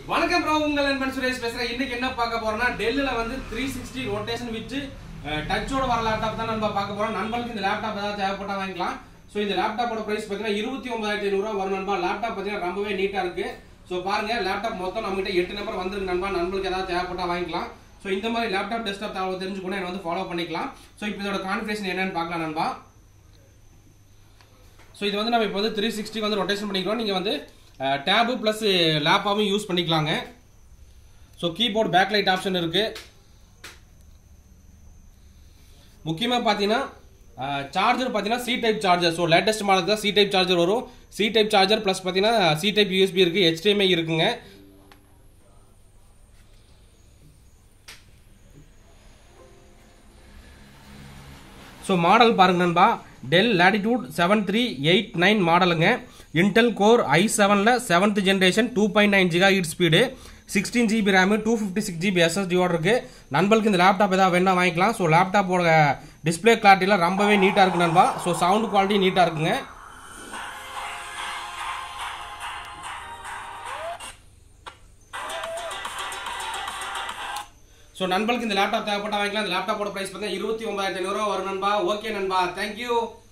வணக்கம் ப்ரோ உங்கள் நண்பன் சுரேஷ் பேசுறேன் இன்னைக்கு என்ன பார்க்க போறோம்னா டெல்லில வந்து த்ரீ சிக்ஸ்டி ரொட்டேஷன் வித்து டச்சோட வர லேப்டாப் தான் நம்ம பார்க்க போறோம் நண்பர்களுக்கு இந்த லேப்டாப் ஏதாவது தேவைப்பட்டா வாங்கிக்கலாம் ஸோ இந்த லேப்டாப்போட பிரைஸ் பார்த்தீங்கன்னா இருபத்தி ஒன்பதாயிரத்தி ஐநூறுரூவா வரும் நண்பா லேப்டாப் பார்த்தீங்கன்னா ரொம்பவே நீட்டா இருக்கு ஸோ பாருங்க லேப்டாப் மொத்தம் நம்ம கிட்ட எட்டு நம்பர் வந்திருக்கு நண்பா நண்பர்களுக்கு ஏதாவது தேவைப்பட்டா வாங்கிக்கலாம் ஸோ இந்த மாதிரி லேப்டாப் டெஸ்க்டாப் தகவல் தெரிஞ்சுக்கணும் என்ன வந்து ஃபாலோ பண்ணிக்கலாம் ஸோ இப்போ இதோட கான்ஃபிகரேஷன் என்னன்னு பார்க்கலாம் நண்பா ஸோ இது வந்து நம்ம இப்போ வந்து த்ரீ சிக்ஸ்டி வந்து ரொட்டேஷன் பண்ணிக்கிறோம் நீங்கள் வந்து டேபு ப்ளஸ் லேப்பாகவும் யூஸ் பண்ணிக்கலாங்க ஸோ கீபோர்டு பேக்லைட் ஆப்ஷன் இருக்கு முக்கியமாக பார்த்தீங்கன்னா சார்ஜர் பார்த்தீங்கன்னா C type charger so latest model தான் சி டைப் சார்ஜர் வரும் சி டைப் சார்ஜர் ப்ளஸ் பார்த்தீங்கன்னா சி டைப் யூஎஸ்பி இருக்குது HDMI இருக்குங்க ஸோ மாடல் பாருங்க நண்பா Dell Latitude seven three eight nine மாடலுங்க இன்டெல் கோர் ஐ செவனில் seventh generation two point nine giga ஹீட் speed sixteen GB RAM two fifty six GB எஸ்எஸ்டியோட இருக்கு நண்பர்களுக்கு இந்த லேப்டாப் ஏதாவது வேணா வாங்கிக்கலாம் ஸோ லேப்டாப்போட டிஸ்பிளே கிளாரிட்டிலாம் ரொம்பவே நீட்டாக இருக்கு நண்பா ஸோ சவுண்ட் குவாலிட்டி நீட்டாக இருக்குங்க ஸோ நண்பர்களுக்கு இந்த லேப்டாப் தேவைப்பட்டா வாங்கிக்கலாம் இந்த லேப்டாப்போட ப்ரைஸ் பார்த்தீங்கன்னா இருபத்தி ஒன்பதாயிரத்தி ஐநூறுரூவா வரும் நண்பா ஓகே நண்பா தேங்க்யூ